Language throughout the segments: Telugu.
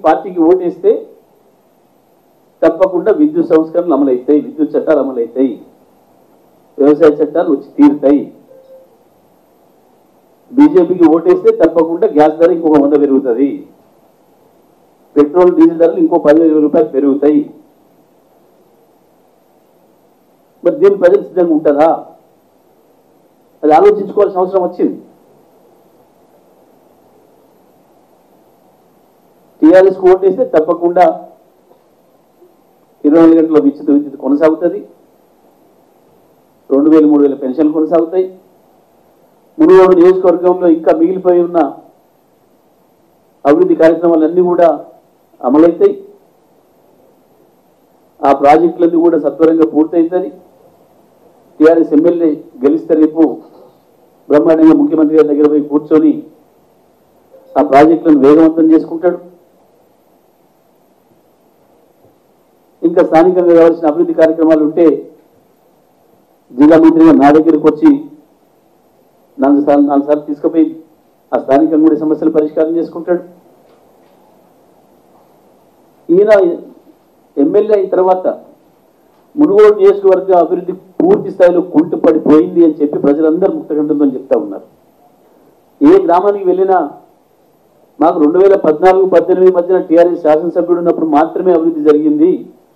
పార్టీకి ఓటేస్తే తప్పకుండా విద్యుత్ సంస్కరణలు అమలవుతాయి విద్యుత్ చట్టాలు అమలవుతాయి వ్యవసాయ చట్టాలు వచ్చి తీరుతాయి బీజేపీకి ఓటేస్తే తప్పకుండా గ్యాస్ ధర ఇంకొక వంద పెరుగుతుంది పెట్రోల్ డీజిల్ ధరలు ఇంకో పదివేల రూపాయలు పెరుగుతాయి మరి దీని ప్రజలు సిద్ధంగా ఉంటారా అది ఆలోచించుకోవాల్సిన అవసరం వచ్చింది టీఆర్ఎస్ ఓటేస్తే తప్పకుండా ఇరవై నాలుగు గంటల విద్యుత్ విద్యుత్ కొనసాగుతుంది రెండు వేలు మూడు వేల పెన్షన్లు కొనసాగుతాయి మునుగోడు నియోజకవర్గంలో ఇంకా మిగిలిపోయి ఉన్న అభివృద్ధి కార్యక్రమాలన్నీ కూడా అమలవుతాయి ఆ ప్రాజెక్టులన్నీ కూడా సత్వరంగా పూర్తవుతుంది టీఆర్ఎస్ ఎమ్మెల్యే గెలిస్తే రేపు బ్రహ్మాండంగా ముఖ్యమంత్రి గారి దగ్గర పోయి కూర్చొని ఆ ప్రాజెక్టులను వేగవంతం చేసుకుంటాడు ఇంకా స్థానికంగా కావాల్సిన అభివృద్ధి కార్యక్రమాలు ఉంటే జిల్లా మంత్రిగా నా దగ్గరికి వచ్చి నాలుగు సార్లు నాలుగు సార్లు తీసుకుపోయి ఆ స్థానికంగా కూడా సమస్యలు పరిష్కారం చేసుకుంటాడు ఈయన ఎమ్మెల్యే అయిన తర్వాత మునుగోడు నియోజకవర్గ అభివృద్ధి పూర్తి స్థాయిలో కుంటుపడిపోయింది అని చెప్పి ప్రజలందరూ ముక్తకంఠంతో చెప్తా ఉన్నారు ఏ గ్రామానికి వెళ్ళినా మాకు రెండు వేల పద్నాలుగు పద్దెనిమిది మధ్యన టీఆర్ఎస్ శాసనసభ్యుడు ఉన్నప్పుడు మాత్రమే అభివృద్ధి జరిగింది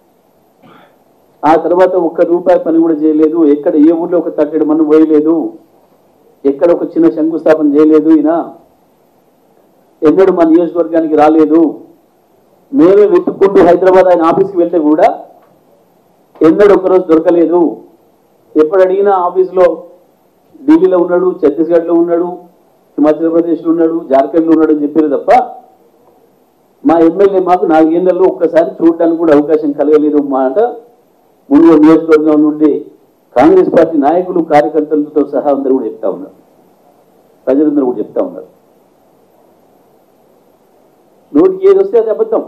ఆ తర్వాత ఒక్క రూపాయి పని కూడా చేయలేదు ఎక్కడ ఏ ఊర్లో ఒక తట్టెడు మన్ను పోయలేదు ఎక్కడ ఒక చిన్న శంకుస్థాపన చేయలేదు ఈయన ఎన్నడూ మా నియోజకవర్గానికి రాలేదు మేమే వెతుక్కుంటూ హైదరాబాద్ ఆయన ఆఫీస్కి వెళ్తే కూడా ఎన్నడూ ఒక్కరోజు దొరకలేదు ఎప్పుడు అడిగినా ఆఫీస్లో ఢిల్లీలో ఉన్నాడు ఛత్తీస్గఢ్లో ఉన్నాడు హిమాచల్ ప్రదేశ్లో ఉన్నాడు జార్ఖండ్లో ఉన్నాడు అని చెప్పారు తప్ప మా ఎమ్మెల్యే మాకు నాలుగేళ్లలో ఒక్కసారి చూడడానికి కూడా అవకాశం కలగలేదు మాట మునుగోడు నియోజకవర్గం నుండి కాంగ్రెస్ పార్టీ నాయకులు కార్యకర్తలతో సహా అందరూ కూడా చెప్తా ఉన్నారు ప్రజలందరూ కూడా చెప్తా ఉన్నారు నోటికి ఏది వస్తే అది అబద్ధం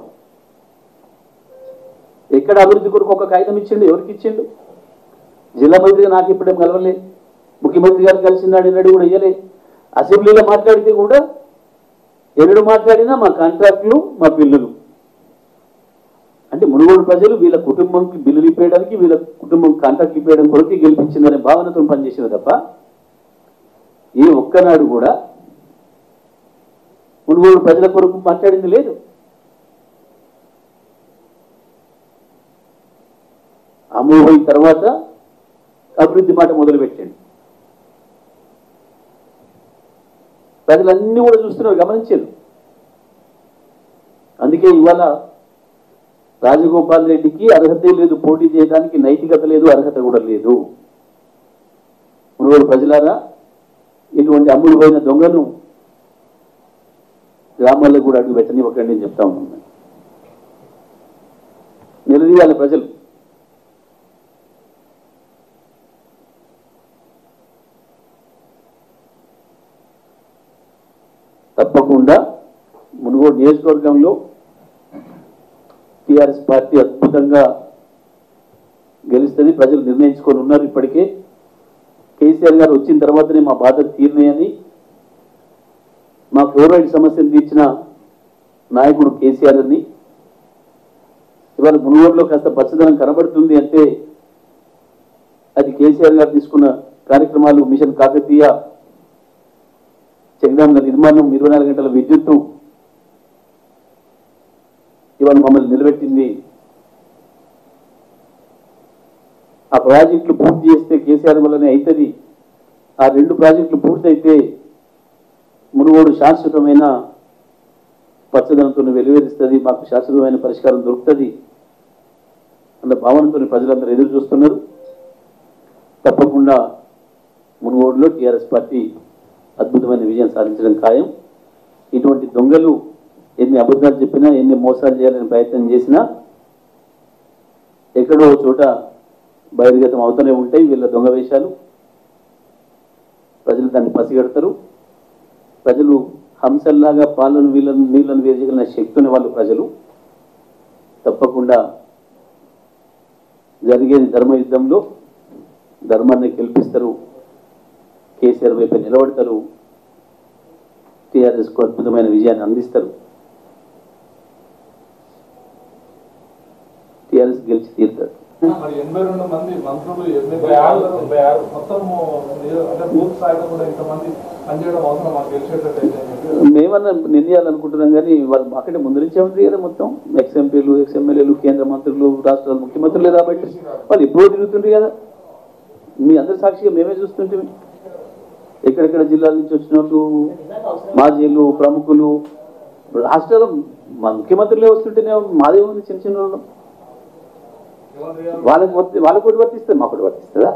ఎక్కడ అభివృద్ధి కొరకు ఒక కాగితం ఇచ్చిండు ఎవరికి ఇచ్చిండు జిల్లా మంత్రిగా నాకు ఇప్పుడేం కలవలే ముఖ్యమంత్రి గారు కలిసినాడు ఎన్నడూ కూడా ఇయ్యలే అసెంబ్లీలో మాట్లాడితే కూడా ఎన్నడూ మాట్లాడినా మా కాంట్రాక్టులు మా బిల్లులు అంటే మునుగోడు ప్రజలు వీళ్ళ కుటుంబంకి బిల్లులు ఇప్పేయడానికి వీళ్ళ కుటుంబం కాంట్రాక్ట్ ఇప్పేయడం కొరకు గెలిపించిందనే భావనతో పనిచేసిన తప్ప ఏ ఒక్కనాడు కూడా మునుగోడు ప్రజల కొరకు మాట్లాడింది లేదు అమోహోయి తర్వాత అభివృద్ధి మాట మొదలుపెట్టండి ప్రజలన్నీ కూడా చూస్తున్నారు గమనించారు అందుకే ఇవాళ రాజగోపాల్ రెడ్డికి అర్హత లేదు పోటీ చేయడానికి నైతికత లేదు అర్హత కూడా లేదు మునుగోడు ప్రజలారా ఇటువంటి అమ్ముడు పోయిన దొంగను గ్రామాల్లో కూడా అడుగు పెట్టనివ్వకండి అని చెప్తా ఉన్నాను నిలదీయాలి ప్రజలు తప్పకుండా మునుగోడు నియోజకవర్గంలో టిఆర్ఎస్ పార్టీ అద్భుతంగా గెలుస్తుంది ప్రజలు నిర్ణయించుకొని ఉన్నారు ఇప్పటికే కేసీఆర్ గారు వచ్చిన తర్వాతనే మా బాధ తీరినాయని మా ఫ్లోరైడ్ సమస్యను తీర్చిన నాయకుడు కేసీఆర్ అని ఇవాళ మునుగోడులో కాస్త పచ్చదనం కనబడుతుంది అంటే అది కేసీఆర్ గారు తీసుకున్న కార్యక్రమాలు మిషన్ కాకతీయ చెక్ డ్యాంల నిర్మాణం ఇరవై నాలుగు గంటల విద్యుత్తు ఇవాళ మమ్మల్ని నిలబెట్టింది ఆ ప్రాజెక్టులు పూర్తి చేస్తే కేసీఆర్ వల్లనే అవుతుంది ఆ రెండు ప్రాజెక్టులు పూర్తయితే మునుగోడు శాశ్వతమైన పచ్చదనంతో వెలువరిస్తుంది మాకు శాశ్వతమైన పరిష్కారం దొరుకుతుంది అన్న భావనతో ప్రజలందరూ ఎదురు చూస్తున్నారు తప్పకుండా మునుగోడులో టీఆర్ఎస్ పార్టీ అద్భుతమైన విజయం సాధించడం ఖాయం ఇటువంటి దొంగలు ఎన్ని అబద్ధాలు చెప్పినా ఎన్ని మోసాలు చేయాలని ప్రయత్నం చేసినా ఎక్కడో ఓ చోట బహిర్గతం అవుతూనే ఉంటాయి వీళ్ళ దొంగ వేషాలు ప్రజలు దాన్ని పసిగడతారు ప్రజలు హంసల్లాగా పాలను వీళ్ళను నీళ్లను వేయగలిగిన శక్తి ఉన్న వాళ్ళు ప్రజలు తప్పకుండా జరిగేది ధర్మ యుద్ధంలో ధర్మాన్ని గెలిపిస్తారు కేసీఆర్ వైపు నిలబడతారు టీఆర్ఎస్కు అద్భుతమైన విజయాన్ని అందిస్తారు గెలిచి తీరుతారు మరి ఎనభై రెండు మంది మంత్రులు ఎనభై ఎనభై ఆరు, ఎనభై ఆరు. మొత్తం అంటే బూత్ స్థాయిలో కూడా ఇంతమంది పనిచేయడం అవసరం మాకు గెలిచేటట్టు అయితే అని చెప్పి మేమన్నా నిర్ణయాలనుకుంటున్నాం కానీ వాళ్ళు మాకంటే ముందు నుంచే ఉంది కదా మొత్తం ఎక్స్ ఎంపీలు ఎక్స్ ఎమ్మెల్యేలు కేంద్ర మంత్రులు రాష్ట్రాల ముఖ్యమంత్రులే కాబట్టి వాళ్ళు ఎప్పుడో తిరుగుతుండ్రు కదా మీ అందరి సాక్షిగా మేమే చూస్తుంటే ఎక్కడెక్కడ జిల్లాల నుంచి వచ్చిన వాళ్ళు మాజీలు ప్రముఖులు రాష్ట్రాల మా ముఖ్యమంత్రులే వస్తుంటేనే మాదే ఉంది చిన్న చిన్న వాళ్ళు ముఖ్యమంత్రి గారు వాళ్ళకి వర్తి- వాళ్ళకి ఒకటి వర్తిస్తుంది మాకు ఒకటి వర్తిస్తుందా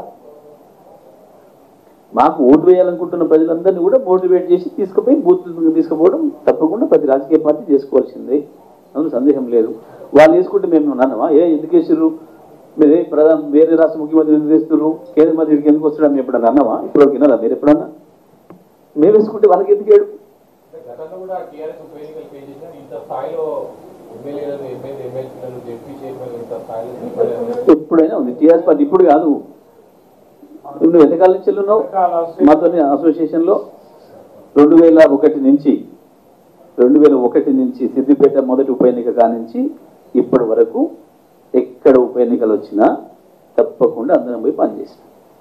మాకు ఓటు వేయాలనుకుంటున్న ప్రజలందరినీ కూడా మోటివేట్ చేసి తీసుకుపోయి బూత్ తీసుకుపోవడం తప్పకుండా ప్రతి రాజకీయ పార్టీ చేసుకోవాల్సిందే అందులో సందేహం లేదు వాళ్ళు వేసుకుంటే మేము అన్నామా ఏ ఎందుకు వేసారు మీరు ఏ ప్రధాన వేరే రాష్ట్ర ముఖ్యమంత్రి ఎందుకు వేస్తున్నారు కేంద్ర మంత్రికి ఎందుకు వస్తున్నాడు మేము ఎప్పుడన్నా అన్నామా ఇప్పుడు వినాలా మీరు ఎప్పుడన్నా మేము వేసుకుంటే వాళ్ళకి ఎందుకు ఏడు గతంలో కూడా టీఆర్ఎస్ ఉప ఎన్నికలు ఫేస్ చేసిన ఇంత స్థాయిలో ఎమ్మెల్యేలను ఎమ్మెల్యే ఎమ్మెల్సీలను డిప్యూటీ చైర్మన్ ఇంత స్థాయిలో నిలబడలేదు. ఎప్పుడైనా ఉంది టీఆర్ఎస్ పార్టీ ఇప్పుడు కాదు నువ్వు ఎంతకాలం నుంచి ఉన్నావు మాతో అసోసియేషన్లో రెండు వేల ఒకటి నుంచి రెండు వేల ఒకటి నుంచి సిద్దిపేట మొదటి ఉప ఎన్నిక కానించి ఇప్పటి వరకు ఎక్కడ ఉప ఎన్నికలు వచ్చినా తప్పకుండా అందరం పోయి పనిచేసిన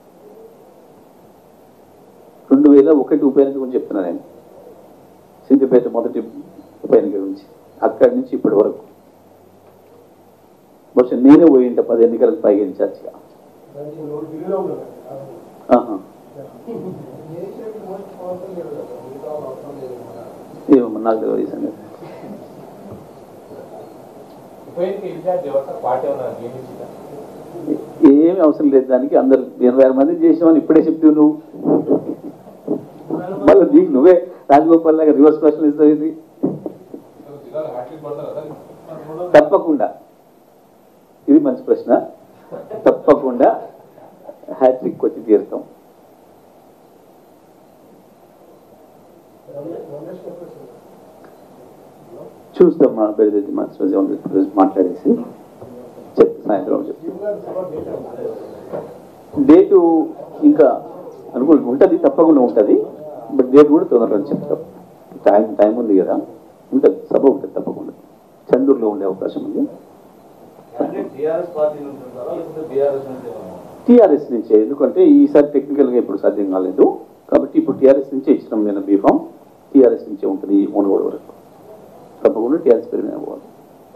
రెండు వేల ఒకటి ఉప ఎన్నిక గురించి చెప్తున్నా నేను సిద్దిపేట మొదటి ఉప ఎన్నిక గురించి అక్కడి నుంచి ఇప్పటి వరకు బహుశా నేనే పోయి ఉంటే పది ఎన్నికలకు పైగా ఇన్ఛార్జిగా ఆహా. ఏమో నాకు తెలియదు ఈ సంగతి ఉప ఎన్నిక ఇన్ఛార్జ్ ఎవరు సార్? పార్టీ ఉన్నారు నియమించిందా ఏమి అవసరం లేదు దానికి అందరు ఎనభై ఆరు మంది చేసామని ఇప్పుడే చెప్తావు నువ్వు మళ్ళీ నీకు నువ్వే రాజగోపాల్ లాగా రివర్స్ క్వశ్చన్ ఇస్తావు ఇది జిల్లాలో హ్యాట్రిక్ పడతారు కదా తప్పకుండా ఇది మంచి ప్రశ్న తప్పకుండా హ్యాట్రిక్ కొట్టి తీరుతాం చూస్తాం మా అభ్యర్థి మా రోజు మాట్లాడేసి చెప్తా సాయంత్రం చెప్తా డేటు ఇంకా అనుకో ఉంటుంది తప్పకుండా ఉంటుంది బట్ డేట్ కూడా తొందరగా చెప్తాం టైం టైం ఉంది కదా ఉంటుంది సభ ఉంటుంది తప్పకుండా చందూరులో ఉండే అవకాశం ఉంది టీఆర్ఎస్ పార్టీ నుంచి ఉంటారా లేకపోతే బీఆర్ఎస్ నుంచి ఏమన్నా? టీఆర్ఎస్ నుంచే ఎందుకంటే ఈసారి టెక్నికల్గా ఇప్పుడు సాధ్యం కాలేదు కాబట్టి ఇప్పుడు టీఆర్ఎస్ నుంచే ఇచ్చినాం నేను బీఫామ్ టీఆర్ఎస్ నుంచే ఉంటుంది ఈ మునుగోడు వరకు తప్పకుండా టీఆర్ఎస్ పేరు మీద పోవాలి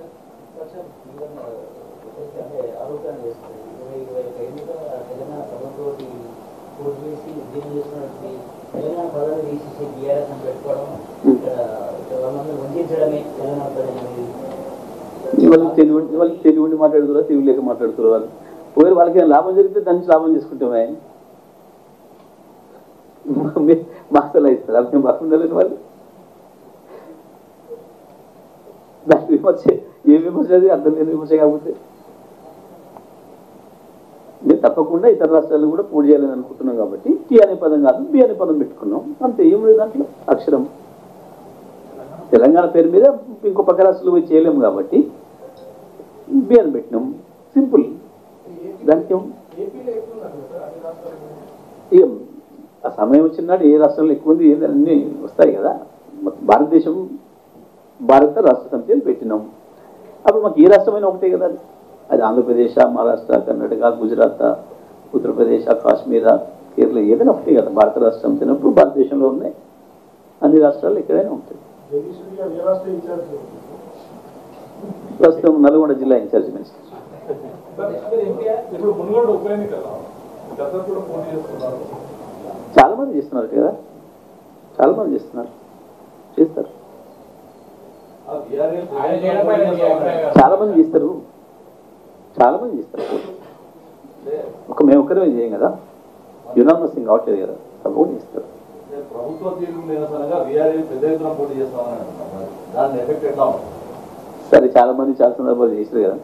అంటే ఆరోపణ చేస్తారు ఇరవై ఇరవై ఒక ఎన్నిక తెలంగాణ ప్రభుత్వం పూర్తి చేసి ఉద్యమం చేస్తున్నటువంటి తెలంగాణ పదాలు తీసేసి బీఆర్ఎస్ అని పెట్టుకోవడం ఇక్కడ ఇక్కడ వాళ్ళందరూ వంచడమే తెలంగాణ ప్రజలని వాళ్ళకి తెలివి వాళ్ళకి తెలివి ఉండి మాట్లాడుతురా తెలివి లేక మాట్లాడుతున్నారు వాళ్ళు ఒకవేళ వాళ్ళకి ఏమైనా లాభం జరిగితే దాని నుంచి లాభం చేసుకుంటామే మాసలా ఇస్తారు అర్థం బాగుండాలని వాళ్ళు దాని విమర్శ ఏ విమర్శ అది అర్థం లేని విమర్శ కాకపోతే మేము తప్పకుండా ఇతర రాష్ట్రాలు కూడా పోటీ చేయాలని అనుకుంటున్నాం కాబట్టి టీ అనే పదం కాదు బి అనే పదం పెట్టుకున్నాం అంతే ఏముంది దాంట్లో అక్షరం తెలంగాణ పేరు మీద ఇంకో పక్క రాష్ట్రాలు పోయి చేయలేము కాబట్టి బి అని పెట్టినాం సింపుల్ దానికి ఏం- ఇక ఆ సమయం వచ్చినాడు ఏ రాష్ట్రంలో ఎక్కువ ఉంది ఏది అన్నీ వస్తాయి కదా మొత్తం భారతదేశం భారత రాష్ట్ర సమితి అని పెట్టినాం అప్పుడు మాకు ఏ రాష్ట్రమైనా ఒకటే కదా అది. అది ఆంధ్రప్రదేశ్ మహారాష్ట్ర కర్ణాటక గుజరాత్ ఉత్తరప్రదేశ్ కాశ్మీర కేరళ ఏదైనా ఒకటే కదా భారత రాష్ట్ర సమితి అయినప్పుడు భారతదేశంలో ఉన్నాయి అన్ని రాష్ట్రాలు ఎక్కడైనా ఉంటాయి ప్రస్తుతం నల్గొండ జిల్లా ఇన్ఛార్జ్ మినిస్టర్ ఇప్పుడు మునుగోడు ఉప ఎన్నికల్లో గతం కూడా పోటీ చేస్తున్నారు చాలా మంది చేస్తున్నారు కదా చాలా మంది చేస్తున్నారు చేస్తారు ఆ బీఆర్ఎస్ ఆయన చేయడం పైన మీ అభిప్రాయం చాలా మంది చేస్తారు చాలా మంది చేస్తారు అంటే ఒక మేము ఒక్కరే చేయం కదా యునామస్ సింగ్ అవట్లేదు కదా తప్పకుండా చేస్తారు అంటే ప్రభుత్వ తీర్పు నిరసనగా బీఆర్ఎస్ పెద్ద ఎత్తున పోటీ చేస్తామని అంటున్నారు మరి దాని ఎఫెక్ట్ ఎట్లా ఉంటుంది సరే చాలా మంది చాలా సందర్భాలు చేశారు కదా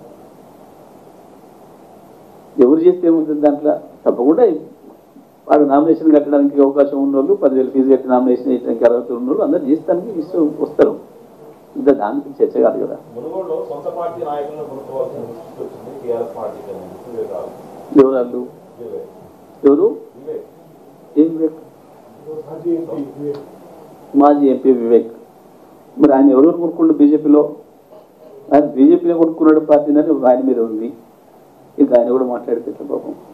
ఎవరు చేస్తే ఏముంటుంది దాంట్లో తప్పకుండా వాడు నామినేషన్ కట్టడానికి అవకాశం ఉన్న వాళ్ళు పదివేలు ఫీజు కట్టి నామినేషన్ వేయడానికి అర్హత ఉన్న వాళ్ళు అందరు చేస్తానికి ఇష్టం వస్తారు ఇంకా దానికి చర్చ కాదు కదా మునుగోడులో సొంత పార్టీ నాయకులను కొనుక్కోవాల్సిన దుస్థితి వచ్చింది టీఆర్ఎస్ పార్టీకి అని ఇవే కాదు ఎవరు వాళ్ళు ఇవే ఎవరు ఇవే ఏం వివేక్ మాజీ ఎంపీ వివేక్ మరి ఆయన ఎవరెవరు కొనుక్కుండు బీజేపీలో ఆయన బీజేపీలో కొనుక్కున్నాడు పార్టీని ఆయన మీద ఉంది ఇక ఆయన కూడా మాట్లాడితే ఇట్లా పాపం